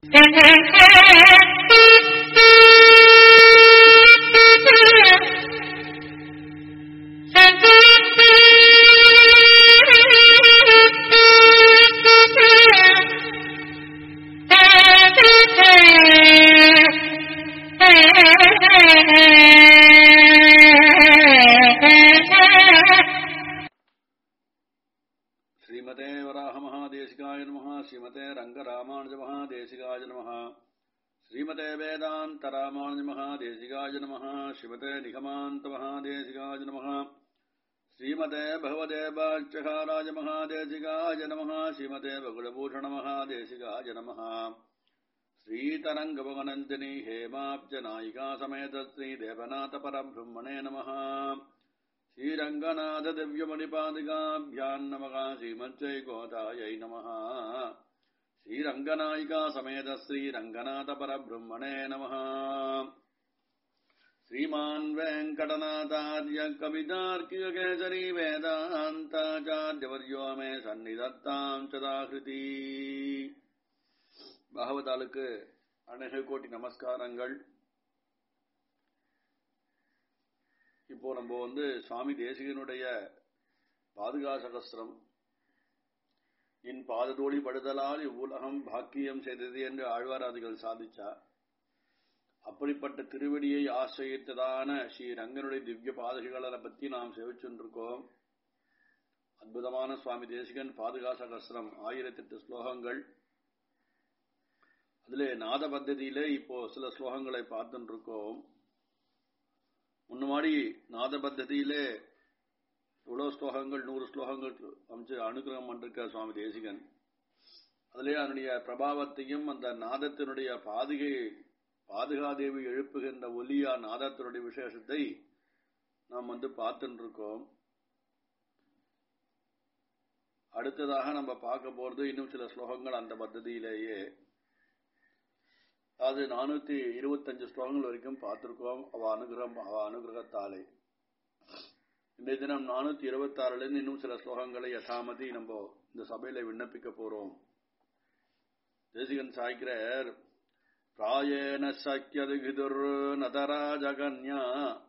ஸ்ரீமதே வராக மகாதேசிகாய நம ஸ்ரீமதே ரங்கராமானுஜ மகாதேசிகாய நம ஸ்ரீமதே வேதாந்த ராமானுஜ மகாதேசிகாய நம ஸ்ரீமதே நிகமாந்த மகாதேசிகாய நம ஸ்ரீமதே பகவதே பாட்சகாராஜ மகாதேசிகாய நம ஸ்ரீமதே பகுலபூஷண மகாதேசிகாய நம श्रीतरङ्गभवनन्दिनी हेमाब्जनायिका समेत श्रीदेवनाथ परब्रह्मणे नमः श्रीरङ्गनाथ दिव्यमणिपादिकाभ्याम् नमः श्रीमज्जयगोदायै नमः श्रीरङ्गनायिका समेत श्रीरङ्गनाथ परब्रह्मणे नमः श्रीमान् वेङ्कटनाथार्य कवितार्कियकेसरी वेदान्ताचार्यवर्यो मे सन्निधत्ताम् सदाहृति பாகவதாலுக்கு அநேக கோட்டி நமஸ்காரங்கள் இப்போ நம்ம வந்து சுவாமி தேசிகனுடைய பாதுகா சகஸ்திரம் என் பாததோழி படுதலால் இவ்வுலகம் பாக்கியம் செய்தது என்று ஆழ்வாராதிகள் சாதிச்சா அப்படிப்பட்ட திருவடியை ஆசிரியத்ததான ஸ்ரீ ரங்கனுடைய திவ்ய பாதகைகளை பற்றி நாம் சேவிச்சுருக்கோம் அற்புதமான சுவாமி தேசிகன் பாதுகா சகஸ்திரம் ஆயிரத்தி எட்டு ஸ்லோகங்கள் அதிலே நாத பத்ததியிலே இப்போ சில ஸ்லோகங்களை பார்த்துட்டு இருக்கோம் முன்னாடி நாத பத்ததியிலே இவ்வளவு ஸ்லோகங்கள் நூறு ஸ்லோகங்கள் அமைச்சு அனுகிரகம் பண்ணிருக்க சுவாமி தேசிகன் அதிலே அதனுடைய பிரபாவத்தையும் அந்த நாதத்தினுடைய பாதுகை பாதுகாதேவி எழுப்புகின்ற ஒலியா நாதத்தினுடைய விசேஷத்தை நாம் வந்து பார்த்துட்டு இருக்கோம் அடுத்ததாக நம்ம பார்க்க போறது இன்னும் சில ஸ்லோகங்கள் அந்த பத்ததியிலேயே அது நானூத்தி இருபத்தஞ்சு ஸ்லோகங்கள் வரைக்கும் பார்த்திருக்கோம் அவ அனுகிரகம் அவ அனுகிரகத்தாலே இன்றைய தினம் நானூத்தி இருபத்தி ஆறுல இருந்து இன்னும் சில ஸ்லோகங்களை யசாமதி நம்ம இந்த சபையில விண்ணப்பிக்க போறோம் தேசிகன் சாய்க்கிறார் பிராயேன சக்கியது கிதுர் நதராஜகன்யா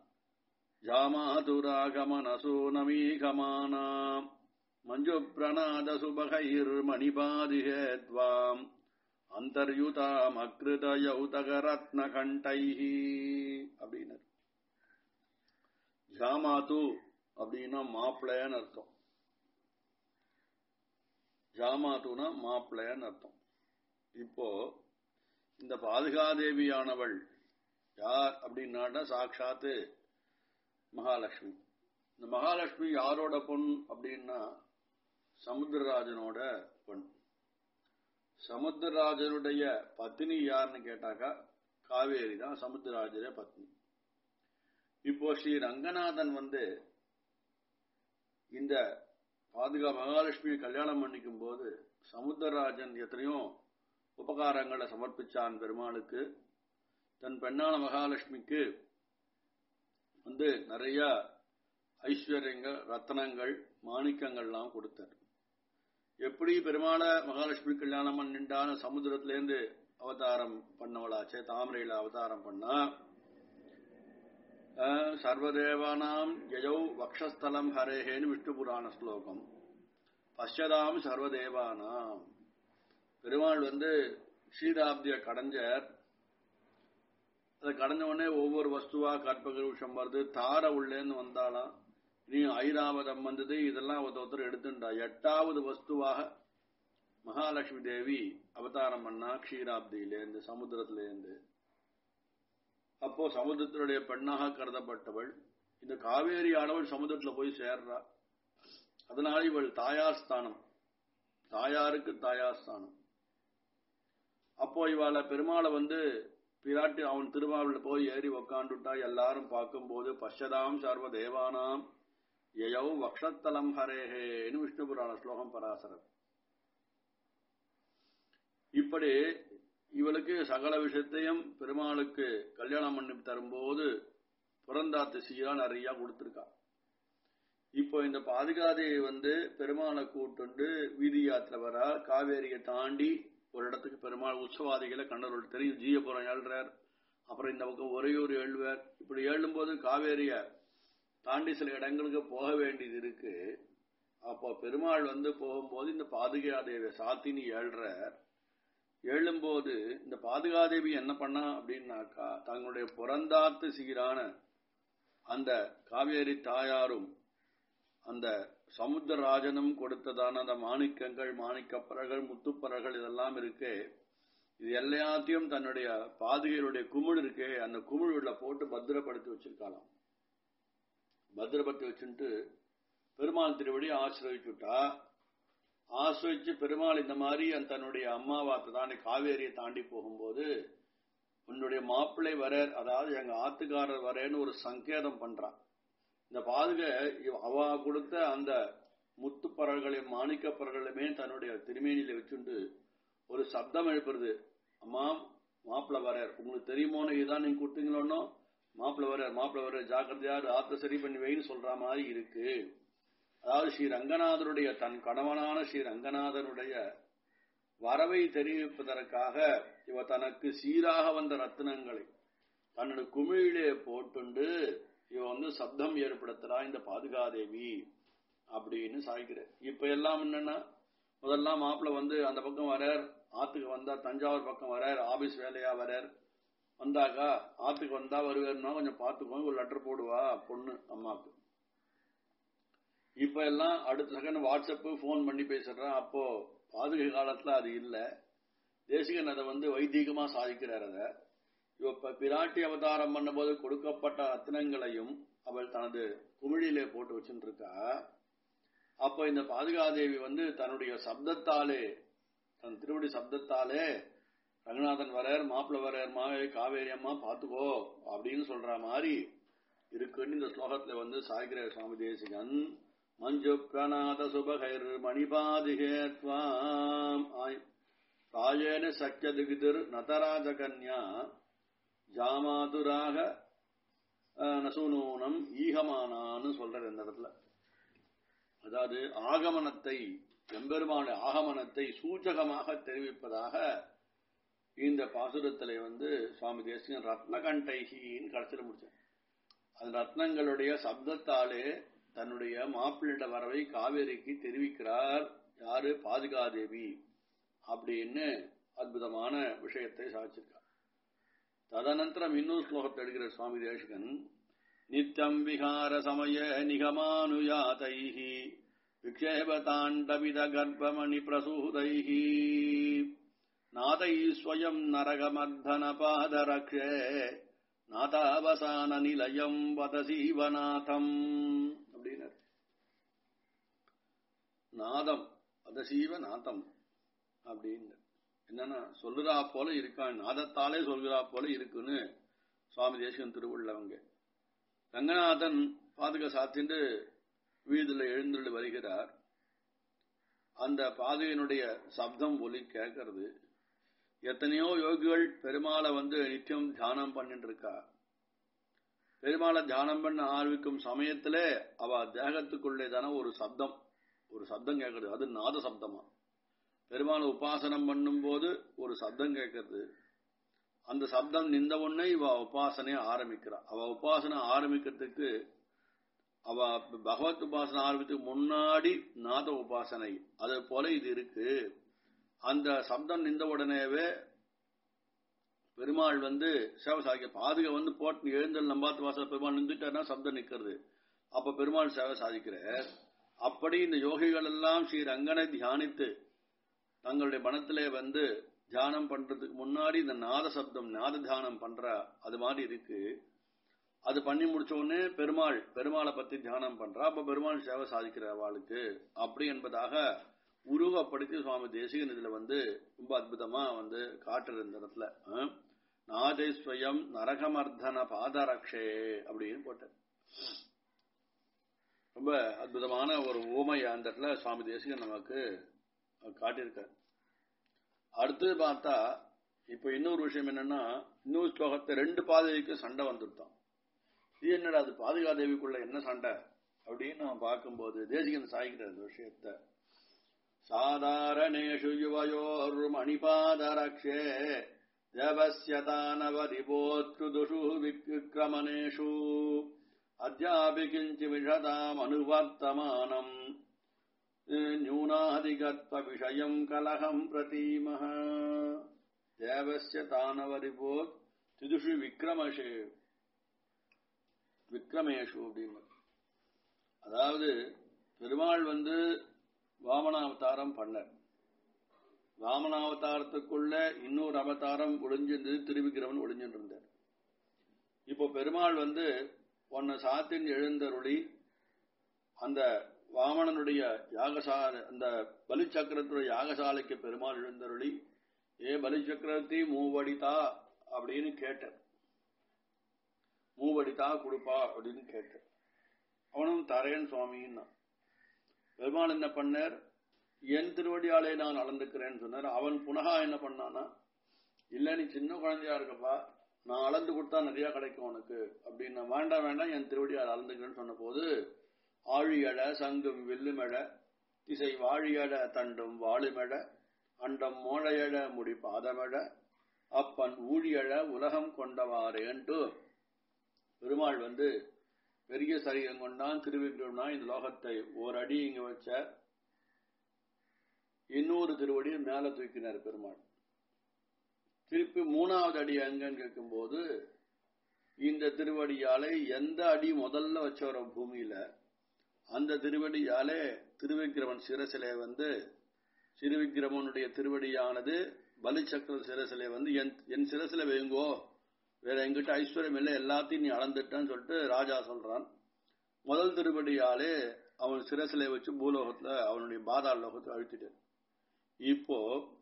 ஜாமாதுராகமனசூ நமீகமானா மஞ்சு பிரணாத சுபகைர் மணிபாதிஹேத்வாம் அந்தர்யுதாம் அக்ருதயௌதகரத்ன கண்டைஹி அப்படின்னார் ஜாமாத்து அப்படின்னா மாப்பிள்ளைன்னு அர்த்தம் ஜாமாத்துனா மாப்பிள்ளைன்னு அர்த்தம் இப்போ இந்த பாதுகாதேவியானவள் யார் அப்படின்னாட்டா சாட்சாத்து மகாலட்சுமி இந்த மகாலட்சுமி யாரோட பொன் அப்படின்னா சமுத்திரராஜனோட பொன் சமுத்திரராஜனுடைய பத்னி யாருன்னு கேட்டாக்கா காவேரி தான் சமுத்திரராஜரே பத்னி இப்போ ஸ்ரீ ரங்கநாதன் வந்து இந்த பாதுகா மகாலட்சுமி கல்யாணம் பண்ணிக்கும் போது சமுத்திரராஜன் எத்தனையோ உபகாரங்களை சமர்ப்பிச்சான் பெருமாளுக்கு தன் பெண்ணான மகாலட்சுமிக்கு வந்து நிறைய ஐஸ்வர்யங்கள் ரத்தனங்கள் மாணிக்கங்கள்லாம் கொடுத்தார் எப்படி பெருமாள மகாலட்சுமி கல்யாணம் பண்ணிண்டான சமுத்திரத்திலேருந்து அவதாரம் பண்ணவளாச்சே தாமரையில அவதாரம் பண்ணா சர்வதேவானாம் யஜௌ வக்ஷஸ்தலம் ஹரேஹேன்னு விஷ்ணு புராண ஸ்லோகம் பஷ்யதாம் சர்வதேவானாம் பெருமாள் வந்து க்ஷீராப்திய கடைஞ்சர் அதை கடைஞ்ச உடனே ஒவ்வொரு வஸ்துவா கற்பகிருஷம் வருது தார உள்ளேன்னு வந்தாலாம் நீ ஐராவதம் வந்தது இதெல்லாம் ஒருத்த ஒருத்தர் எடுத்துட்டா எட்டாவது வஸ்துவாக மகாலட்சுமி தேவி அவதாரம் பண்ணா க்ஷீராப்தியிலேருந்து சமுத்திரத்திலேருந்து அப்போ சமுத்திரத்தினுடைய பெண்ணாக கருதப்பட்டவள் இந்த காவேரி ஆனவள் சமுத்திரத்துல போய் சேர்றா அதனால இவள் தாயார் ஸ்தானம் தாயாருக்கு தாயார் ஸ்தானம் அப்போ இவாள பெருமாளை வந்து பிராட்டி அவன் திருமாவில் போய் ஏறி உக்காண்டுட்டா எல்லாரும் பார்க்கும்போது பஷதாம் சர்வ தேவானாம் யயௌ வக்ஷத்தலம் ஹரேஹேன்னு விஷ்ணு புராண ஸ்லோகம் பராசரம் இப்படி இவளுக்கு சகல விஷயத்தையும் பெருமாளுக்கு கல்யாணம் பண்ணி தரும்போது புறந்தாத்து சீரா நிறைய கொடுத்திருக்கா இப்போ இந்த பாதுகாதையை வந்து பெருமாளை கூட்டுண்டு வீதி யாத்திரை வரா காவேரியை தாண்டி ஒரு இடத்துக்கு பெருமாள் உற்சவாதிகளை கண்ணர்கள் தெரியும் ஜீயபுரம் ஏழ்றார் அப்புறம் இந்த பக்கம் ஒரையூர் ஏழுவார் இப்படி ஏழும்போது காவேரிய தாண்டி சில இடங்களுக்கு போக வேண்டியது இருக்கு அப்போ பெருமாள் வந்து போகும்போது இந்த பாதுகாதேவி சாத்தினி ஏழ்றார் எழும்போது இந்த பாதுகாதேவி என்ன பண்ணா அப்படின்னாக்கா தங்களுடைய புறந்தாத்து சீரான அந்த காவேரி தாயாரும் அந்த சமுத்திரராஜனும் கொடுத்ததான அந்த மாணிக்கங்கள் மாணிக்கப்பறகள் முத்துப்பறகள் இதெல்லாம் இருக்கு இது எல்லாத்தையும் தன்னுடைய பாதுகையுடைய குமிழ் இருக்கே அந்த குமிழ்ல போட்டு பத்திரப்படுத்தி வச்சிருக்காளாம் பத்திரப்படுத்தி வச்சுட்டு பெருமாள் திருவடி ஆசிரயிச்சுட்டா ஆசிரிச்சு பெருமாள் இந்த மாதிரி தன்னுடைய அம்மாவாத்தை தாண்டி காவேரியை தாண்டி போகும்போது உன்னுடைய மாப்பிள்ளை வரர் அதாவது எங்க ஆத்துக்காரர் வரேன்னு ஒரு சங்கேதம் பண்றான் இந்த பாதுகை அவ கொடுத்த அந்த முத்துப்பறல்களையும் மாணிக்கப்பறல்களுமே தன்னுடைய திருமேனியில வச்சுட்டு ஒரு சப்தம் எழுப்புறது அம்மா மாப்பிள்ள வரார் உங்களுக்கு தெரியுமோன்னு இதுதான் நீங்க கொடுத்தீங்களோன்னோ மாப்பிள்ள வரார் மாப்பிள்ள வரார் ஜாக்கிரதையார் ஆத்த சரி பண்ணி வைன்னு சொல்ற மாதிரி இருக்கு அதாவது ஸ்ரீ ரங்கநாதருடைய தன் கணவனான ஸ்ரீ ரங்கநாதனுடைய வரவை தெரிவிப்பதற்காக இவ தனக்கு சீராக வந்த ரத்தினங்களை தன்னோட குமிழிலே போட்டுண்டு இவ வந்து சப்தம் ஏற்படுத்துறா இந்த பாதுகாதேவி அப்படின்னு சாய்க்கிற இப்ப எல்லாம் என்னன்னா முதல்லாம் மாப்பிள்ள வந்து அந்த பக்கம் வரார் ஆத்துக்கு வந்தா தஞ்சாவூர் பக்கம் வரார் ஆபீஸ் வேலையா வரார் வந்தாக்கா ஆத்துக்கு வந்தா வருவார்னா கொஞ்சம் பார்த்துக்கோங்க ஒரு லெட்டர் போடுவா பொண்ணு அம்மாவுக்கு இப்ப எல்லாம் அடுத்த செகண்ட் வாட்ஸ்அப் போன் பண்ணி பேசுறான் அப்போ பாதுகை காலத்துல அது இல்ல தேசிகன் அதை வந்து வைதீகமா சாதிக்கிறார் அத இப்ப பிராட்டி அவதாரம் பண்ணும்போது கொடுக்கப்பட்ட ரத்தினங்களையும் அவள் தனது குமிழிலே போட்டு வச்சுட்டு இருக்கா அப்ப இந்த பாதுகாதேவி வந்து தன்னுடைய சப்தத்தாலே தன் திருவடி சப்தத்தாலே ரங்கநாதன் வரார் மாப்பிள்ள வரார் மாவே காவேரி அம்மா பாத்துக்கோ அப்படின்னு சொல்ற மாதிரி இருக்குன்னு இந்த ஸ்லோகத்துல வந்து சாய்கிர சுவாமி தேசிகன் மஞ்சு பிரணாத சுபகைர் மணிபாதிகே துவாம் ராஜேன சக்கியதிகிதிர் நதராஜ கன்யா ஜாமாதுராக நசுனூனம் ஈகமானான்னு சொல்ற இந்த இடத்துல அதாவது ஆகமனத்தை எம்பெருமான ஆகமனத்தை சூச்சகமாக தெரிவிப்பதாக இந்த பாசுரத்திலே வந்து சுவாமி தேசிகன் ரத்னகண்டைகின்னு கடைசியில் முடிச்சார் அந்த ரத்னங்களுடைய சப்தத்தாலே தன்னுடைய மாப்பிள்ளிட வரவை காவேரிக்கு தெரிவிக்கிறார் யாரு பாதுகாதேவி அப்படின்னு அற்புதமான விஷயத்தை சாதிச்சிருக்கார் ததனந்தரம் இன்னொரு ஸ்லோகத்தை எடுக்கிற சுவாமி தேசிகன் நித்தம் விகார சமய நிகமானுயாதைஹி விக்ஷேபதாண்டவித கர்ப்பமணி பிரசூதைஹி நாதை ஸ்வயம் நரகமர்தன பாதரக்ஷே நாதாவசான நிலையம் வதசீவநாதம் அப்படின்னார் நாதம் வதசீவ நாதம் அப்படின்னு என்னன்னா சொல்லுறா போல இருக்கான் நாதத்தாலே சொல்கிறா போல இருக்குன்னு சுவாமி தேசிகன் திருவுள்ளவங்க ரங்கநாதன் பாதுகா சாத்திண்டு வீதியில் எழுந்துள்ள வருகிறார் அந்த பாதுகையினுடைய சப்தம் ஒலி கேட்கறது எத்தனையோ யோகிகள் பெருமாளை வந்து நித்தியம் தியானம் பண்ணிட்டு இருக்கா பெருமாளை தியானம் பண்ண ஆரம்பிக்கும் சமயத்துல அவ தேகத்துக்குள்ளே தானே ஒரு சப்தம் ஒரு சப்தம் கேட்கறது அது நாத சப்தமா பெருமாளை உபாசனம் பண்ணும் போது ஒரு சப்தம் கேட்கறது அந்த சப்தம் நின்ற உடனே இவ உபாசனைய ஆரம்பிக்கிறா அவ உபாசனை ஆரம்பிக்கிறதுக்கு அவ பகவத் உபாசனை ஆரம்பித்துக்கு முன்னாடி நாத உபாசனை அது போல இது இருக்கு அந்த சப்தம் நின்ற உடனேவே பெருமாள் வந்து சேவை சாதிக்க பாதுகை வந்து போட்டு எழுந்தல் நம்பாத்து வாசல் பெருமாள் நின்றுட்டாருன்னா சப்தம் நிக்கிறது அப்ப பெருமாள் சேவை சாதிக்கிறார் அப்படி இந்த யோகிகள் எல்லாம் ஸ்ரீ ரங்கனை தியானித்து தங்களுடைய மனத்திலே வந்து தியானம் பண்றதுக்கு முன்னாடி இந்த நாத சப்தம் நாத தியானம் பண்ற அது மாதிரி இருக்கு அது பண்ணி முடிச்ச உடனே பெருமாள் பெருமாளை பத்தி தியானம் பண்றா அப்ப பெருமாள் சேவை சாதிக்கிற அவளுக்கு அப்படி என்பதாக உருவப்படுத்தி சுவாமி தேசிகன் இதுல வந்து ரொம்ப அற்புதமா வந்து காட்டுற இந்த இடத்துல நாதேஸ்வயம் நரகமர்தன பாதரக்ஷே அப்படின்னு போட்டார் ரொம்ப அற்புதமான ஒரு ஊமை அந்த இடத்துல சுவாமி தேசிகன் நமக்கு காட்டியிருக்கார் அடுத்து பார்த்தா இப்ப இன்னொரு விஷயம் என்னன்னா இன்னொரு ஸ்லோகத்தை ரெண்டு பாதைக்கு சண்டை வந்துட்டான் இது என்னடா அது பாதுகாதேவிக்குள்ள என்ன சண்டை அப்படின்னு நம்ம பார்க்கும்போது தேசிகன் சாய்க்கிற அந்த விஷயத்த சாதாரணேஷு யுவயோர்மணிபாதரக்ஷே தேவஸ்ய தானவதிபோத்ருதுஷு விக்ரமணேஷு அத்யாபி கிஞ்சிமிஷதாம் அனுவர்த்தமானம் न्यूनाधिगत्व விஷயம் கலகம் பிரதீமஹ தேவஸ்ய தானவரிபோத் திதுஷு விக்ரமஷே விக்ரமேஷு அப்படின்னு அதாவது பெருமாள் வந்து வாமனாவதாரம் பண்ணார் வாமனாவதாரத்துக்குள்ள இன்னொரு அவதாரம் ஒளிஞ்சிருந்தது திருவிக்கிரமன் ஒளிஞ்சிட்டு இருந்தார் இப்போ பெருமாள் வந்து உன்னை சாத்தின் எழுந்தருளி அந்த வாமனனுடைய யாகசாலை அந்த பலி சக்கரத்துடைய யாகசாலைக்கு பெருமாள் எழுந்தருளி ஏ பலி சக்கரத்தை மூவடித்தா அப்படின்னு கேட்டார் மூவடித்தா கொடுப்பா அப்படின்னு கேட்டார் அவனும் தரேன் சுவாமின்னா பெருமாள் என்ன பண்ணார் என் திருவடியாலே நான் அளந்துக்கிறேன்னு சொன்னார் அவன் புனகா என்ன பண்ணானா இல்ல நீ சின்ன குழந்தையா இருக்கப்பா நான் அளந்து கொடுத்தா நிறைய கிடைக்கும் உனக்கு அப்படின்னு வேண்டாம் வேண்டாம் என் திருவடியால் அளந்துக்கிறேன்னு சொன்ன போது ஆழியட சங்கும் வில்லுமெட திசை வாழியட தண்டும் வாழுமெட அண்டம் மோழையட முடி பாதமெட அப்பன் ஊழியழ உலகம் கொண்டவாறேன்ட்டு பெருமாள் வந்து பெரிய சரீரம் கொண்டான் திருவிக்கிரம்னா இந்த லோகத்தை ஓரடி இங்க வச்ச இன்னொரு திருவடி மேல தூக்கினார் பெருமாள் திருப்பி மூணாவது அடி எங்கன்னு கேட்கும்போது இந்த திருவடியாலே எந்த அடி முதல்ல வச்சவர பூமியில அந்த திருவடியாலே திருவிக்கிரமன் சிரசிலே வந்து திருவிக்கிரமனுடைய திருவடியானது பலிச்சக்கர சிரசிலே வந்து என் என் சிரசில வேங்கோ வேற எங்கிட்ட ஐஸ்வர்யம் இல்லை எல்லாத்தையும் நீ அளந்துட்டான்னு சொல்லிட்டு ராஜா சொல்றான் முதல் திருவடியாலே அவன் சிரசிலே வச்சு பூலோகத்துல அவனுடைய பாதாள லோகத்தை அழுத்திட்டு இப்போ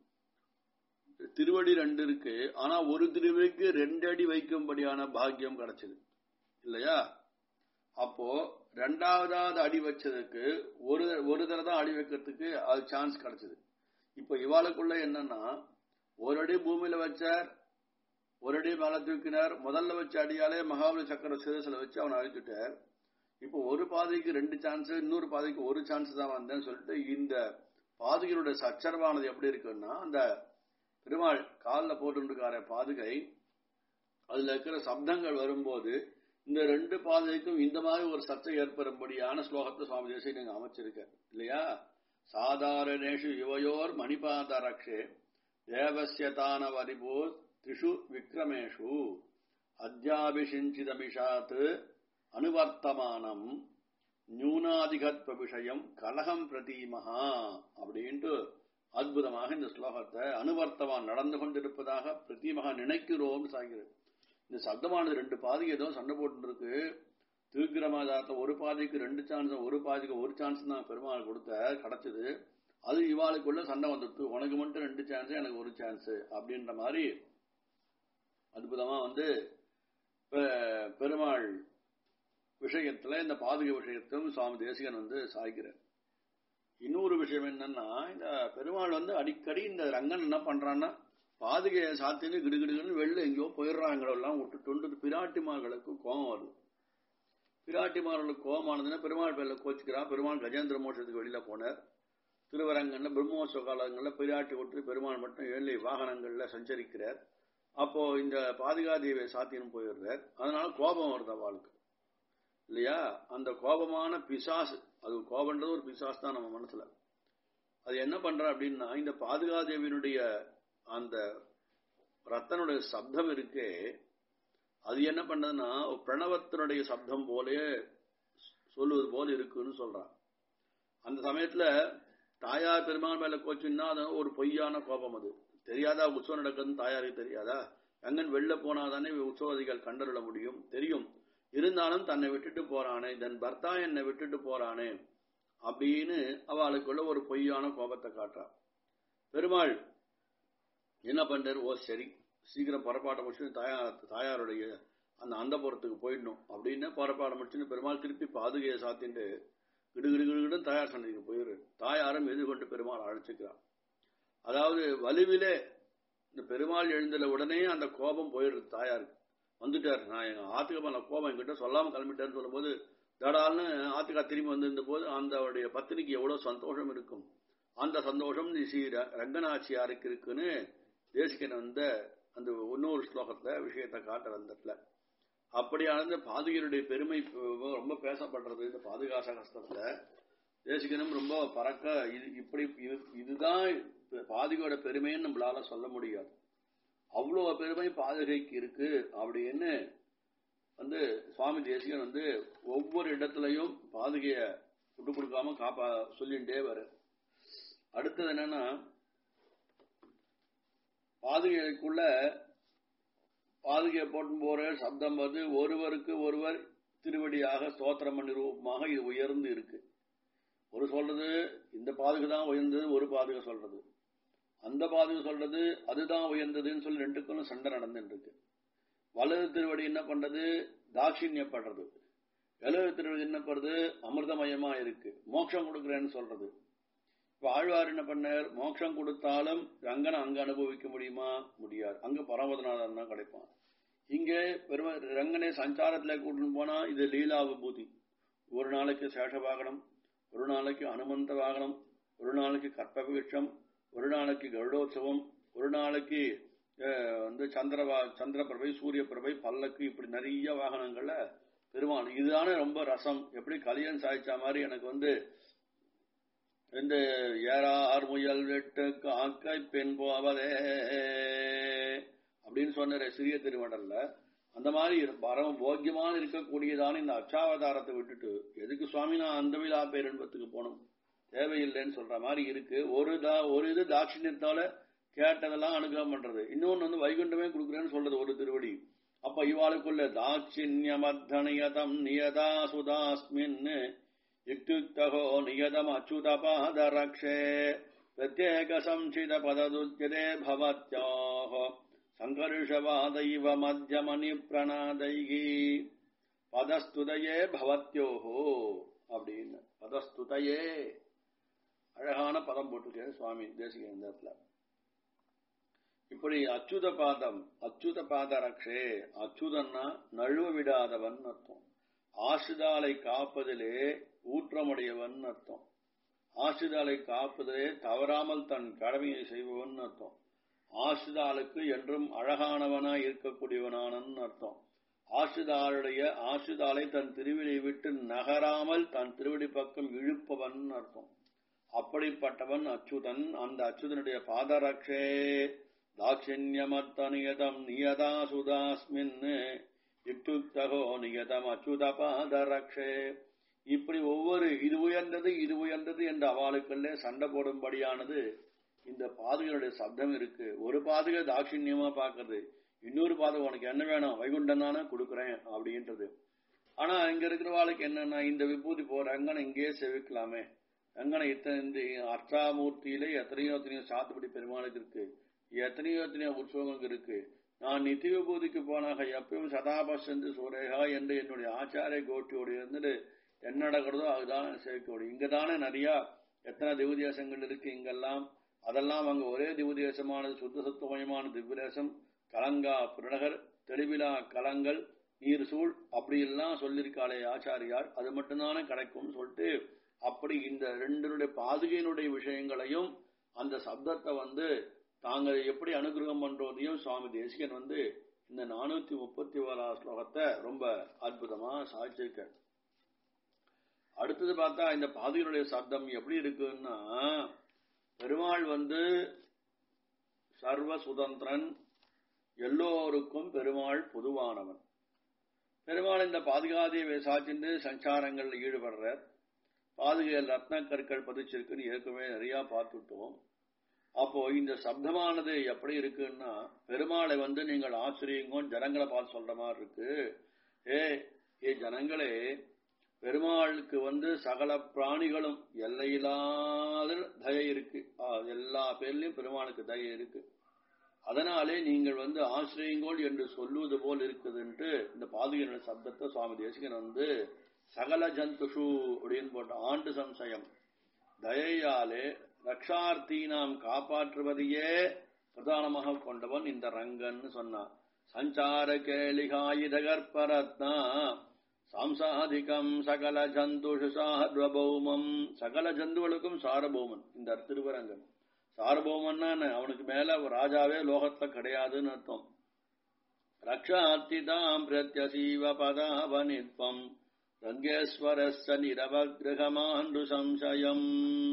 திருவடி ரெண்டு இருக்கு ஆனா ஒரு திருவடிக்கு ரெண்டு அடி வைக்கும்படியான பாக்கியம் கிடைச்சது இல்லையா அப்போ ரெண்டாவதாவது அடி வச்சதுக்கு ஒரு ஒரு தடவை தான் அடி வைக்கிறதுக்கு அது சான்ஸ் கிடைச்சது இப்போ இவாளுக்குள்ள என்னன்னா ஒரு அடி பூமியில வச்சார் ஒரு அடி மேல தூக்கினார் முதல்ல வச்ச அடியாலே மகாபலி சக்கர சிரசில வச்சு அவனை அழிச்சுட்டார் இப்போ ஒரு பாதைக்கு ரெண்டு சான்ஸ் இன்னொரு பாதைக்கு ஒரு சான்ஸ் தான் வந்தேன்னு சொல்லிட்டு இந்த பாதுகையுடைய சச்சரவானது எப்படி இருக்குன்னா அந்த பெருமாள் காலில் போட்டுருக்கார பாதுகை அதுல இருக்கிற சப்தங்கள் வரும்போது இந்த ரெண்டு பாதைக்கும் இந்த மாதிரி ஒரு சர்ச்சை ஏற்படும்படியான ஸ்லோகத்தை சுவாமி தேசிய நீங்க அமைச்சிருக்க இல்லையா சாதாரணேஷு யுவயோர் மணிபாதரக்ஷே தேவசிய தானவரிபோ திஷு விக்ரமேஷு அத்தியாபிஷிஞ்சிதமிஷாத் அனுவர்த்தமானம் நியூனாதிகத்வ விஷயம் கலகம் பிரதீமஹா அப்படின்ட்டு அற்புதமாக இந்த ஸ்லோகத்தை அனுவர்த்தமான் நடந்து கொண்டிருப்பதாக பிரதீமகா நினைக்கிறோம் சாகிறது இந்த சப்தமானது ரெண்டு பாதிக்கு ஏதோ சண்டை போட்டு இருக்கு திருக்கிரமாதாரத்தை ஒரு பாதிக்கு ரெண்டு சான்ஸ் ஒரு பாதிக்கு ஒரு சான்ஸ் தான் பெருமாள் கொடுத்த கிடைச்சது அது இவாளுக்குள்ள சண்டை வந்துட்டு உனக்கு மட்டும் ரெண்டு சான்ஸ் எனக்கு ஒரு சான்ஸ் அப்படின்ற மாதிரி அற்புதமா வந்து பெருமாள் விஷயத்துல இந்த பாதுகை விஷயத்திலும் சுவாமி தேசிகன் வந்து சாய்க்கிறார் இன்னொரு விஷயம் என்னன்னா இந்த பெருமாள் வந்து அடிக்கடி இந்த ரங்கன் என்ன பண்றான்னா பாதுகையை சாத்தின்னு கிடுகிடுன்னு வெளில எங்கேயோ போயிடுறாங்களெல்லாம் விட்டுட்டு பிராட்டிமார்களுக்கு கோபம் வருது பிராட்டிமார்களுக்கு கோபமானதுன்னா பெருமாள் பேர்ல கோச்சுக்கிறா பெருமாள் கஜேந்திர மோட்சத்துக்கு வெளியில போனார் திருவரங்கன்ல பிரம்மோத்சவ காலங்கள்ல பிராட்டி விட்டு பெருமாள் மட்டும் ஏழு வாகனங்கள்ல சஞ்சரிக்கிறார் அப்போ இந்த பாதுகாதேவியை சாத்தின்னு போயிடுறார் அதனால கோபம் வருது அவளுக்கு இல்லையா அந்த கோபமான பிசாசு அது கோபன்றது ஒரு பிசாஸ் தான் நம்ம மனசுல அது என்ன பண்ற அப்படின்னா இந்த பாதுகாதேவியினுடைய அந்த ரத்தனுடைய சப்தம் இருக்கே அது என்ன பண்ணதுன்னா பிரணவத்தினுடைய சப்தம் போலே சொல்லுவது போல இருக்குன்னு சொல்றான் அந்த சமயத்துல தாயார் பெருமாள் மேல கோச்சுன்னா அது ஒரு பொய்யான கோபம் அது தெரியாதா உற்சவம் நடக்குதுன்னு தாயாருக்கு தெரியாதா எங்கன் வெளில போனாதானே உற்சவதிகள் கண்டறிட முடியும் தெரியும் இருந்தாலும் தன்னை விட்டுட்டு போறானே தன் பர்த்தா என்னை விட்டுட்டு போறானே அப்படின்னு அவளுக்குள்ள ஒரு பொய்யான கோபத்தை காட்டுறான் பெருமாள் என்ன பண்றாரு ஓ சரி சீக்கிரம் புறப்பாட்டை முடிச்சு தாயார் தாயாருடைய அந்த அந்தபுரத்துக்கு போயிடணும் அப்படின்னு புறப்பாடை முடிச்சுன்னு பெருமாள் திருப்பி பாதுகையை சாத்திட்டு கிடுகிடுகிடுன்னு தாயார் சண்டைக்கு போயிரு தாயாரும் எதிர்கொண்டு பெருமாள் அழைச்சிக்கிறான் அதாவது வலுவிலே இந்த பெருமாள் எழுந்தல உடனே அந்த கோபம் போயிடுது தாயாருக்கு வந்துட்டார் நான் எங்க ஆத்துக்கு மேல கோபம் என்கிட்ட சொல்லாம கிளம்பிட்டேன்னு சொல்லும்போது தடால்னு ஆத்துக்கா திரும்பி வந்திருந்த போது அந்த அவருடைய பத்திரிக்கு எவ்வளவு சந்தோஷம் இருக்கும் அந்த சந்தோஷம் ஸ்ரீ ர- ரங்கநாச்சியாருக்கு இருக்குன்னு தேசிகன் வந்த அந்த இன்னொரு ஸ்லோகத்துல விஷயத்தை காட்டுற அந்த இடத்துல அப்படியான பாதுகையருடைய பெருமை இப்ப ரொம்ப பேசப்படுறது இந்த பாதுகாச கஷ்டத்துல தேசிகனும் ரொம்ப பறக்க இது இப்படி இது- இதுதான் பாதுகையோட பெருமைன்னு நம்மளால சொல்ல முடியாது அவ்வளவு பெருமை பாதுகைக்கு இருக்கு அப்படின்னு வந்து சுவாமி தேசிகன் வந்து ஒவ்வொரு இடத்துலயும் பாதுகைய விட்டு கொடுக்காம காப்பா சொல்லிண்டே வர அடுத்தது என்னன்னா பாதுகைக்குள்ள பாதுகையை போட்டு போற சப்தம் வந்து ஒருவருக்கு ஒருவர் திருவடியாக ஸ்தோத்திரம் பண்ணி ரூபமாக இது உயர்ந்து இருக்கு ஒரு சொல்றது இந்த பாதுகை தான் உயர்ந்தது ஒரு பாதுகை சொல்றது அந்த பாதுகை சொல்றது அதுதான் உயர்ந்ததுன்னு சொல்லி ரெண்டுக்கும் சண்டை நடந்துட்டு இருக்கு வலது திருவடி என்ன பண்றது தாட்சிணியப்படுறது இடது திருவடி என்ன பண்றது அமிர்தமயமா இருக்கு மோட்சம் கொடுக்குறேன்னு சொல்றது இப்ப ஆழ்வார் என்ன பண்ணார் மோட்சம் கொடுத்தாலும் ரங்கனை அங்க அனுபவிக்க முடியுமா முடியாது அங்க பரமதநாதன் தான் கிடைப்பான் இங்க பெரும ரங்கனை சஞ்சாரத்துல கூட்டின்னு போனா இது லீலா விபூதி ஒரு நாளைக்கு சேஷ வாகனம் ஒரு நாளைக்கு அனுமந்த வாகனம் ஒரு நாளைக்கு கற்பவிருஷம் ஒரு நாளைக்கு கருடோத்சவம் ஒரு நாளைக்கு அஹ், வந்து சந்திரவா சந்திரபிரபை சூரிய பிரபை பல்லக்கு இப்படி நிறைய வாகனங்கள்ல பெருமாள் இதுதானே ரொம்ப ரசம் எப்படி கலியன் சாய்ச்சா மாதிரி எனக்கு வந்து இந்த ஏறார் முயல் வெட்டு காக்கை பெண் போவதே அப்படின்னு சொன்ன சிறிய திருமடல்ல அந்த மாதிரி இரு- பரம போக்கியமான இருக்கக்கூடியதான இந்த அச்சாவதாரத்தை விட்டுட்டு எதுக்கு சுவாமி நான் அந்த விழா பேரன்பத்துக்கு போகணும் தேவையில்லைன்னு சொல்ற மாதிரி இருக்கு ஒரு தா ஒரு இது தாட்சிணியத்தால கேட்டதெல்லாம் அனுகிரகம் பண்றது இன்னொன்னு வந்து வைகுண்டமே கொடுக்குறேன்னு சொல்றது ஒரு திருவடி அப்ப இவாளுக்குள்ள தாட்சிண்யமத்தனியதம் நியதா சுதாஸ்மின் யுக்துக்தகோ நியதம் அச்சுதபாதரக்ஷே பிரத்யேக சம்சித பததுஜதே பவத்யோः சங்கர்ஷவாதைவ மத்தியமணி பிரணாதைகி பதஸ்துதையே பவத்யோஹோ அப்படின்னு பதஸ்துதையே அழகான பதம் போட்டிருக்காரு சுவாமி தேசிக இந்த இடத்துல இப்படி அச்சுத பாதம் அச்சுத பாத ரக்ஷே அச்சுதன்னா நழுவ விடாதவன் அர்த்தம் ஆசிதாலை காப்பதிலே ஊற்றமுடையவன் அர்த்தம் ஆசிதாலை காப்பதிலே தவறாமல் தன் கடமையை செய்பவன் அர்த்தம் ஆசிதாளுக்கு என்றும் அழகானவனாய் இருக்கக்கூடியவனானன் அர்த்தம் ஆசிதாளுடைய ஆசிதாலை தன் திருவிடை விட்டு நகராமல் தன் திருவிடி பக்கம் இழுப்பவன் அர்த்தம் அப்படிப்பட்டவன் அச்சுதன் அந்த அச்சுதனுடைய பாதரக்ஷே தாட்சிண்யமத்தனியதம் நியதா சுதாஸ்மின் யுக்துக்தகோ நியதம் அச்சுத பாதரக்ஷே இப்படி ஒவ்வொரு இது உயர்ந்தது இது உயர்ந்தது என்ற அவளுக்குள்ளே சண்டை போடும்படியானது இந்த பாதுகளுடைய சப்தம் இருக்கு ஒரு பாதுகை தாட்சிணியமா பாக்குறது இன்னொரு பாதுகை உனக்கு என்ன வேணும் வைகுண்டம் தானே கொடுக்குறேன் அப்படின்றது ஆனா இங்க இருக்கிறவாளுக்கு என்னன்னா இந்த விபூதி போற ரங்கனை இங்கேயே செவிக்கலாமே ரங்கனை இத்தனை இந்த அர்ச்சாமூர்த்தியிலே எத்தனையோ எத்தனையோ சாத்துப்படி பெருமாளுக்கு இருக்கு எத்தனையோ எத்தனையோ உற்சவங்களுக்கு இருக்கு நான் நித்திய விபூதிக்கு போனாக எப்பயும் சதாபசந்து சூரேகா என்று என்னுடைய ஆச்சாரிய கோட்டியோடு இருந்துட்டு என்ன நடக்கிறதோ அதுதான் சேர்க்க முடியும் இங்க தானே நிறைய எத்தனை திவ்யதேசங்கள் இருக்கு இங்கெல்லாம் அதெல்லாம் அங்க ஒரே திவ்யதேசமானது சுத்த சுத்தமயமான திவ்யதேசம் கலங்கா புறநகர் தெளிவிலா கலங்கள் நீர் சூழ் அப்படி எல்லாம் சொல்லியிருக்காளே ஆச்சாரியார் அது மட்டும்தானே கிடைக்கும்னு சொல்லிட்டு அப்படி இந்த ரெண்டனுடைய பாதுகையினுடைய விஷயங்களையும் அந்த சப்தத்தை வந்து தாங்கள் எப்படி அனுகிரகம் பண்றதையும் சுவாமி தேசிகன் வந்து இந்த நானூத்தி முப்பத்தி ஓராவது ஸ்லோகத்தை ரொம்ப அற்புதமா சாதிச்சிருக்க அடுத்தது பார்த்தா இந்த பாதுகையினுடைய சப்தம் எப்படி இருக்குன்னா பெருமாள் வந்து சர்வ சுதந்திரன் எல்லோருக்கும் பெருமாள் பொதுவானவன் பெருமாள் இந்த பாதுகாதியை சாச்சிட்டு சஞ்சாரங்களில் ஈடுபடுறார் பாதுகையில் ரத்ன கற்கள் பதிச்சிருக்குன்னு ஏற்கனவே நிறைய பார்த்துட்டோம் அப்போ இந்த சப்தமானது எப்படி இருக்குன்னா பெருமாளை வந்து நீங்கள் ஆச்சரியங்கோ ஜனங்களை பார்த்து சொல்ற மாதிரி இருக்கு ஏ ஏ ஜனங்களே பெருமாளுக்கு வந்து சகல பிராணிகளும் எல்லையில்லாத தயை இருக்கு ஆ, எல்லா பேர்லயும் பெருமாளுக்கு தயை இருக்கு அதனாலே நீங்கள் வந்து ஆசிரியங்கோள் என்று சொல்லுவது போல் இருக்குதுன்ட்டு இந்த பாதுகையின சப்தத்தை சுவாமி தேசிகன் வந்து சகல ஜந்துஷு அப்படின்னு போட்ட ஆண்டு சம்சயம் தயையாலே ரக்ஷார்த்தி நாம் காப்பாற்றுவதையே பிரதானமாக கொண்டவன் இந்த ரங்கன்னு சொன்னான் சஞ்சார கேளிகாயுதகற்பரத்னா சாம்சாதிகம் சகல ஜந்துஷு சார்வபௌமம் சகல ஜந்துகளுக்கும் சாரபௌமன் இந்த திருவரங்கன் சாரபௌமன்னா என்ன? அவனுக்கு மேல ஒரு ராஜாவே லோகத்துல கிடையாதுன்னு அர்த்தம் ரக்ஷாத்திதாம் பிரத்யசீவ பதாவனித்வம் ரங்கேஸ்வரஸ்ய நிரவகிரகமாண்டு சம்சயம்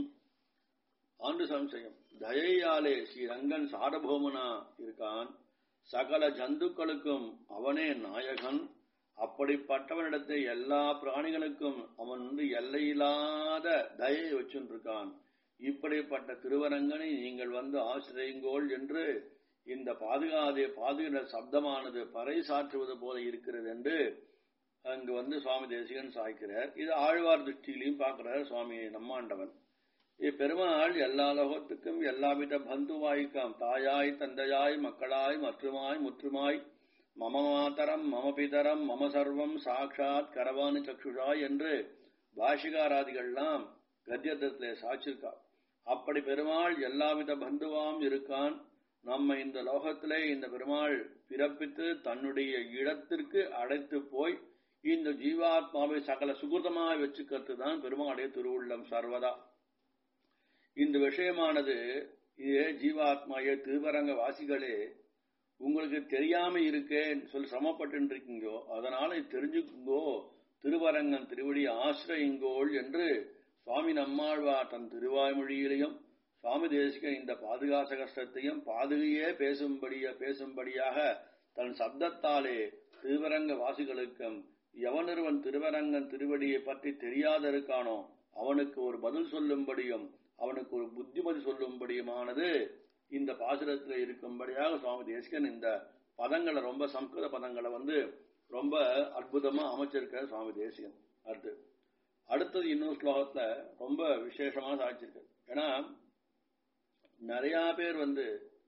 ஆண்டு சம்சயம் தயையாலே ஸ்ரீரங்கன் சாரபௌமனா இருக்கான் சகல ஜந்துக்களுக்கும் அவனே நாயகன் அப்படிப்பட்டவனிடத்தை எல்லா பிராணிகளுக்கும் அவன் வந்து எல்லையில்லாத தயை வச்சுருக்கான் இப்படிப்பட்ட திருவரங்கனை நீங்கள் வந்து ஆசிரியுங்கோள் என்று இந்த பாதுகாதே பாதுகிற சப்தமானது பறை சாற்றுவது போல இருக்கிறது என்று அங்கு வந்து சுவாமி தேசிகன் சாய்க்கிறார் இது ஆழ்வார் திருஷ்டியிலையும் பார்க்கிறார் சுவாமி நம்மாண்டவன் இப்பெருமாள் எல்லா லோகத்துக்கும் எல்லாவித பந்துவாய்க்காம் தாயாய் தந்தையாய் மக்களாய் மற்றுமாய் முற்றுமாய் மம மாதரம் மம பிதரம் மம சர்வம் சாட்சாத் கரவாணி சக்ஷுஷாய் என்று பாஷிகாராதிகள்லாம் கத்தியத்திலே சாட்சிருக்கா அப்படி பெருமாள் எல்லாவித பந்துவாம் இருக்கான் நம்ம இந்த லோகத்திலே இந்த பெருமாள் பிறப்பித்து தன்னுடைய இடத்திற்கு அடைத்து போய் இந்த ஜீவாத்மாவை சகல சுகிருதமாக வச்சுக்கிறது தான் பெருமாளுடைய திருவுள்ளம் சர்வதா இந்த விஷயமானது இதே ஜீவாத்மாய திருவரங்க வாசிகளே உங்களுக்கு தெரியாம இருக்கேன்னு சொல்லி சிரமப்பட்டு இருக்கீங்கோ அதனால இது தெரிஞ்சுக்குங்கோ திருவரங்கன் திருவடி ஆசிரயிங்கோள் என்று சுவாமி நம்மாழ்வா தன் திருவாய்மொழியிலையும் சுவாமி தேசிகன் இந்த பாதுகாச கஷ்டத்தையும் பாதுகையே பேசும்படிய பேசும்படியாக தன் சப்தத்தாலே திருவரங்க வாசிகளுக்கும் எவனொருவன் திருவரங்கன் திருவடியை பற்றி தெரியாத இருக்கானோ அவனுக்கு ஒரு பதில் சொல்லும்படியும் அவனுக்கு ஒரு புத்திமதி சொல்லும்படியுமானது இந்த பாசுரத்தில் இருக்கும்படியாக சுவாமி தேசிகன் இந்த பதங்களை ரொம்ப சம்ஸ்கிருத பதங்களை வந்து ரொம்ப அற்புதமா அமைச்சிருக்க சுவாமி தேசிகன் அடுத்து அடுத்தது இன்னொரு ஸ்லோகத்துல ரொம்ப விசேஷமா சாதிச்சிருக்கு ஏன்னா நிறைய பேர் வந்து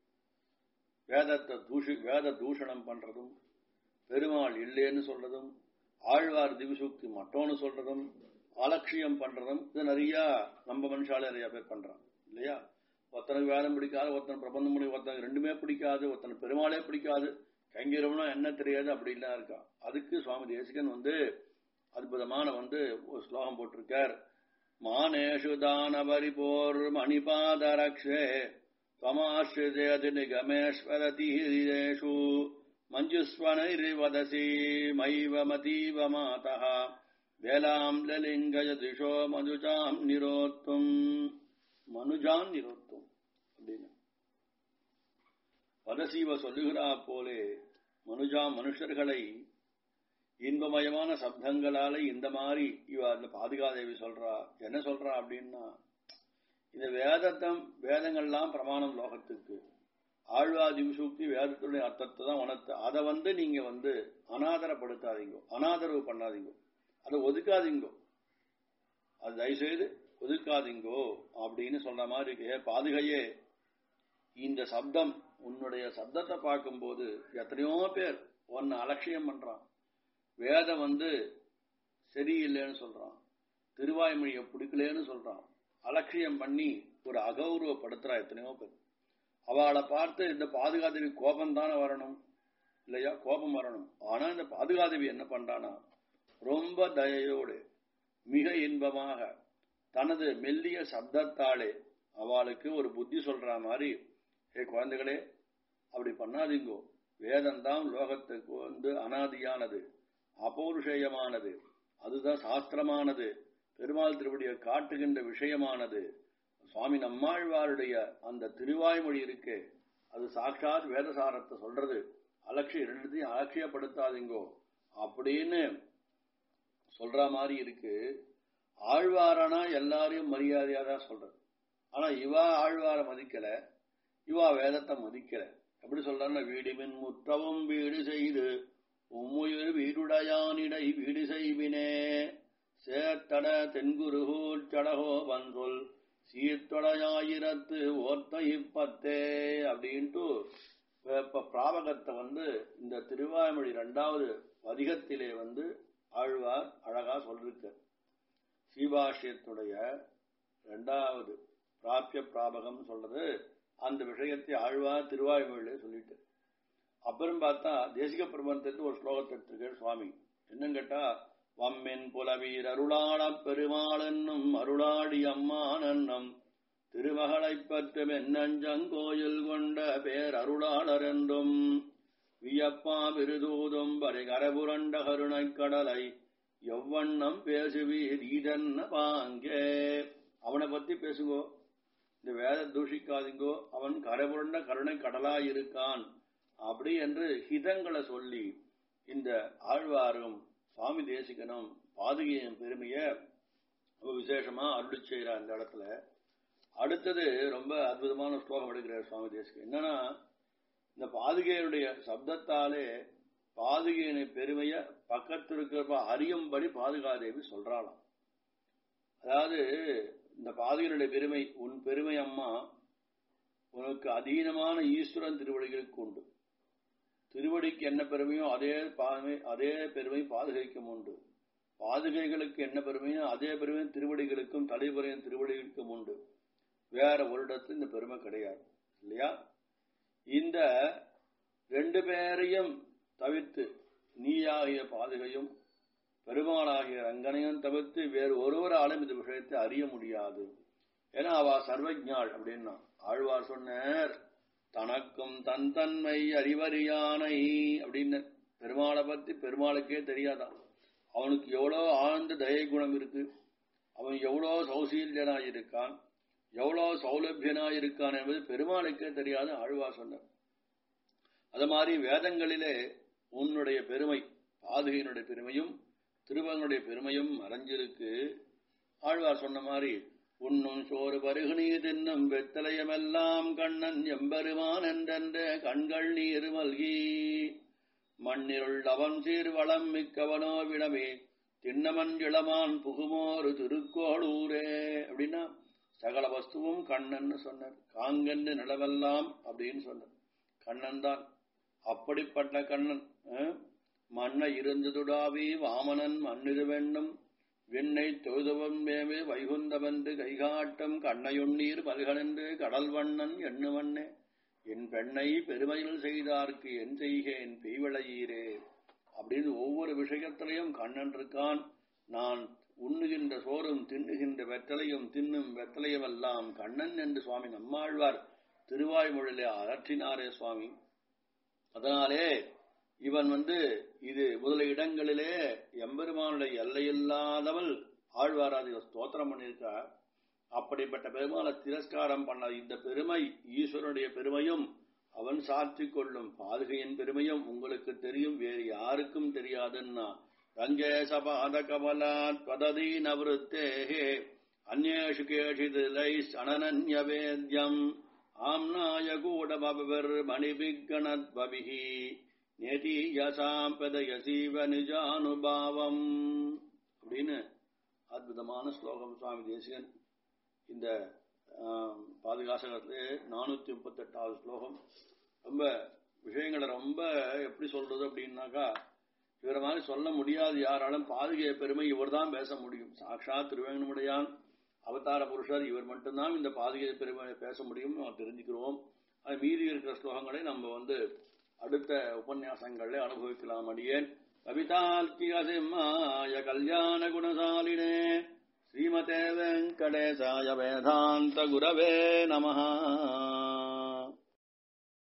வேதத்தை தூஷி வேத தூஷணம் பண்றதும் பெருமாள் இல்லைன்னு சொல்றதும் ஆழ்வார் திவிசூக்தி மட்டோன்னு சொல்றதும் அலட்சியம் பண்றதும் இது நிறைய நம்ம மனுஷால நிறைய பேர் பண்றான் இல்லையா ஒருத்தனுக்கு வேதம் பிடிக்காது ஒருத்தன் பிரபந்தம் பண்ணி ஒருத்தனுக்கு ரெண்டுமே பிடிக்காது ஒருத்தன் பெருமாளே பிடிக்காது கைங்கிறவனா என்ன தெரியாது அப்படின்லாம் இருக்கான் அதுக்கு சுவாமி தேசிகன் வந்து அற்புதமான வந்து ஒரு ஸ்லோகம் போட்டிருக்கார் மானேஷு தானவரிபோர் மணிபாதரக்ஷே त्वमाश्रितेति निगमेश्वरतीरेषु मञ्जुस्वनैर्वदसि मैव मतीव मातः வேலாம் லலிங்கயதிஷோ மனுஜாம் நிரோத்தும் மனுஜான் நிரோத்தும் அப்படின்னு வதசீவ சொல்லுகிறா போலே மனுஜா மனுஷர்களை இன்பமயமான சப்தங்களால இந்த மாதிரி இவ அந்த பாதுகாதேவி சொல்றா என்ன சொல்றா அப்படின்னா இந்த வேதத்தம் வேதங்கள்லாம் பிரமாணம் லோகத்துக்கு ஆழ்வாதி விசூக்தி வேதத்துடைய அர்த்தத்தை தான் உணர்த்து அதை வந்து நீங்க வந்து அனாதரப்படுத்தாதீங்க அனாதரவு பண்ணாதீங்க அதை ஒதுக்காதீங்கோ அது தயவுசெய்து ஒதுக்காதீங்கோ அப்படின்னு சொல்ற மாதிரி இருக்கு பாதுகையே இந்த சப்தம் உன்னுடைய சப்தத்தை பார்க்கும்போது எத்தனையோ பேர் உன்னை அலட்சியம் பண்றான் வேதம் வந்து சரியில்லைன்னு சொல்றான் திருவாய்மொழியை பிடிக்கலன்னு சொல்றான் அலட்சியம் பண்ணி ஒரு அகௌரவப்படுத்துறா எத்தனையோ பேர் அவளை பார்த்து இந்த பாதுகாதேவி கோபம் தானே வரணும் இல்லையா கோபம் வரணும் ஆனா இந்த பாதுகாதேவி என்ன பண்றானா ரொம்ப தயையோடு மிக இன்பமாக தனது மெல்லிய சப்தத்தாலே அவளுக்கு ஒரு புத்தி சொல்ற மாதிரி ஏ குழந்தைகளே அப்படி பண்ணாதீங்கோ வேதம்தான் லோகத்துக்கு வந்து அனாதியானது அபௌருஷேயமானது அதுதான் சாஸ்திரமானது பெருமாள் திருவடியை காட்டுகின்ற விஷயமானது சுவாமி நம்மாழ்வாருடைய அந்த திருவாய்மொழி இருக்கே அது சாட்சாத் வேதசாரத்தை சொல்றது அலட்சிய ரெண்டுத்தையும் அலட்சியப்படுத்தாதீங்கோ அப்படின்னு சொல்ற மாதிரி இருக்கு ஆழ்வாரானா எல்லாரையும் மரியாதையா தான் சொல்றது ஆனா இவா ஆழ்வார மதிக்கல இவா வேதத்தை மதிக்கல எப்படி சொல்றான்னா வீடுமின் முற்றவும் வீடு செய்து உம்முயிர் வீடுடையானிடை வீடு செய்வினே சேத்தட தென்குருகூர் சடகோ வந்தொல் சீர்த்தொடையாயிரத்து ஓர்த்த இப்பத்தே அப்படின்ட்டு இப்ப பிராபகத்தை வந்து இந்த திருவாய்மொழி இரண்டாவது பதிகத்திலே வந்து ஆழ்வார் அழகா சொல்லிருக்க சீபாஷ்யத்துடைய இரண்டாவது பிராபிய பிராபகம் சொல்றது அந்த விஷயத்தை ஆழ்வார் திருவாய்மொழியிலே சொல்லிட்டு அப்புறம் பார்த்தா தேசிக பிரபந்தத்துக்கு ஒரு ஸ்லோகத்தை எடுத்திருக்கார் சுவாமி என்னன்னு கேட்டா வம்மின் புலவீர் அருளாளப் பெருமாள் என்னும் அருளாடி அம்மான் என்னும் திருமகளைப் பற்றும் என்னஞ்சங்கோயில் கொண்ட பேர் அருளாளர் என்றும் வியப்பா விருதூதும் பரிகரபுரண்ட கருணைக் கடலை எவ்வண்ணம் பேசுவீர் இதென்ன பாங்கே அவனை பத்தி பேசுங்கோ இந்த வேத தூஷிக்காதீங்கோ அவன் கரைபுரண்ட கருணை கடலா இருக்கான் அப்படி என்று ஹிதங்களை சொல்லி இந்த ஆழ்வாரும் சுவாமி தேசிகனும் பாதுகையின் பெருமைய ரொம்ப விசேஷமா அருளி செய்யறார் இந்த இடத்துல அடுத்தது ரொம்ப அற்புதமான ஸ்லோகம் எடுக்கிறார் சுவாமி தேசிகன் என்னன்னா இந்த பாதுகையனுடைய சப்தத்தாலே பாதுகையினை பெருமைய பக்கத்தில் இருக்கிறப்ப அறியும்படி பாதுகாதேவி சொல்றாளாம் அதாவது இந்த பாதுகையினுடைய பெருமை உன் பெருமை அம்மா உனக்கு அதீனமான ஈஸ்வரன் திருவடிகளுக்கு உண்டு திருவடிக்கு என்ன பெருமையோ அதே பாதுமை அதே பெருமை பாதுகைக்கும் உண்டு பாதுகைகளுக்கு என்ன பெருமையோ அதே பெருமை திருவடிகளுக்கும் தலைவரையும் திருவடிகளுக்கும் உண்டு வேற ஒரு இடத்துல இந்த பெருமை கிடையாது இல்லையா இந்த ரெண்டு பேரையும் தவிர்த்து நீயாகிய பாதுகையும் பெருமாளாகிய ரங்கனையும் தவிர்த்து வேறு ஒருவராலும் இந்த விஷயத்தை அறிய முடியாது ஏன்னா அவ சர்வஜாள் அப்படின்னா ஆழ்வார் சொன்னார் தனக்கும் தன் தன்மை அறிவறியானை அப்படின்னு பெருமாளை பத்தி பெருமாளுக்கே தெரியாதான் அவனுக்கு எவ்வளோ ஆழ்ந்த தயை குணம் இருக்கு அவன் எவ்வளோ சௌசீல்யனாய் இருக்கான் எவ்வளோ சௌலபியனாய் இருக்கான் என்பது பெருமாளுக்கே தெரியாத ஆழ்வார் சொன்னார் அது மாதிரி வேதங்களிலே உன்னுடைய பெருமை பாதுகையினுடைய பெருமையும் திருவங்களுடைய பெருமையும் மறைஞ்சிருக்கு ஆழ்வார் சொன்ன மாதிரி உண்ணும் சோறு பருகு நீர் தின்னும் வெத்தலையமெல்லாம் கண்ணன் எம்பெருமான் என்றென்ற கண்கள் நீர் மல்கி மண்ணிருள் அவன் சீர் வளம் மிக்கவனோ விடமே திண்ணமன் இளமான் புகுமோரு திருக்கோளூரே அப்படின்னா சகல வஸ்துவும் கண்ணன்னு சொன்னார் காங்கன்னு நிலவெல்லாம் அப்படின்னு சொன்னார் கண்ணன் தான் அப்படிப்பட்ட கண்ணன் மண்ணை இருந்ததுடாவி வாமனன் மண்ணிது வெண்ணும் விண்ணை தொழுதுவன் மேவே வைகுந்தவென்று கைகாட்டம் கண்ணையுண்ணீர் பல்கனென்று கடல் வண்ணன் எண்ணுவண்ணே என் பெண்ணை பெருமையில் செய்தார்க்கு என் செய்கேன் பெய்விளையீரே அப்படின்னு ஒவ்வொரு விஷயத்திலையும் கண்ணன் இருக்கான் நான் உண்ணுகின்ற சோறும் தின்னுகின்ற வெத்தலையும் தின்னும் வெத்தலையும் எல்லாம் கண்ணன் என்று சுவாமி நம்மாழ்வார் திருவாய்மொழியிலே அலற்றினாரே சுவாமி அதனாலே இவன் வந்து இது முதல இடங்களிலே எம்பெருமானுடைய எல்லையில்லாதவள் ஆழ்வாராதி ஸ்தோத்திரம் பண்ணியிருக்கார் அப்படிப்பட்ட பெருமாளை திரஸ்காரம் பண்ண இந்த பெருமை ஈஸ்வரனுடைய பெருமையும் அவன் சாற்றிக் கொள்ளும் பாதுகையின் பெருமையும் உங்களுக்கு தெரியும் வேறு யாருக்கும் தெரியாதுன்னா ரங்கேச பாத கமலாத் பததி நவருத்தேகே அந்நேஷு கேஷிதிலைஸ் அனனன்ய வேத்யம் ஆம்னாய கூடபவர் மணிபிக்கணத் பவிஹி நேதீயசாம் பெதயசீவ நிஜானுபாவம் அப்படின்னு அற்புதமான ஸ்லோகம் சுவாமி தேசிகன் இந்த பாதுகாசகத்திலே நானூத்தி முப்பத்தி எட்டாவது ஸ்லோகம் ரொம்ப விஷயங்களை ரொம்ப எப்படி சொல்றது அப்படின்னாக்கா இவரை மாதிரி சொல்ல முடியாது யாராலும் பாதுகை பெருமை இவர் தான் பேச முடியும் சாட்சா திருவேங்கனுடையான் அவதார புருஷர் இவர் மட்டும்தான் இந்த பாதுகை பெருமை பேச முடியும் நம்ம தெரிஞ்சுக்கிறோம் அது மீறி இருக்கிற ஸ்லோகங்களை நம்ம வந்து அடுத்த உபன்யாசங்களை அனுபவிக்கலாம் அடியேன் கவிதார்க்கிக சிம்மாய கல்யாண குணசாலினே ஸ்ரீமதே வெங்கடேசாய வேதாந்த குரவே நமஹா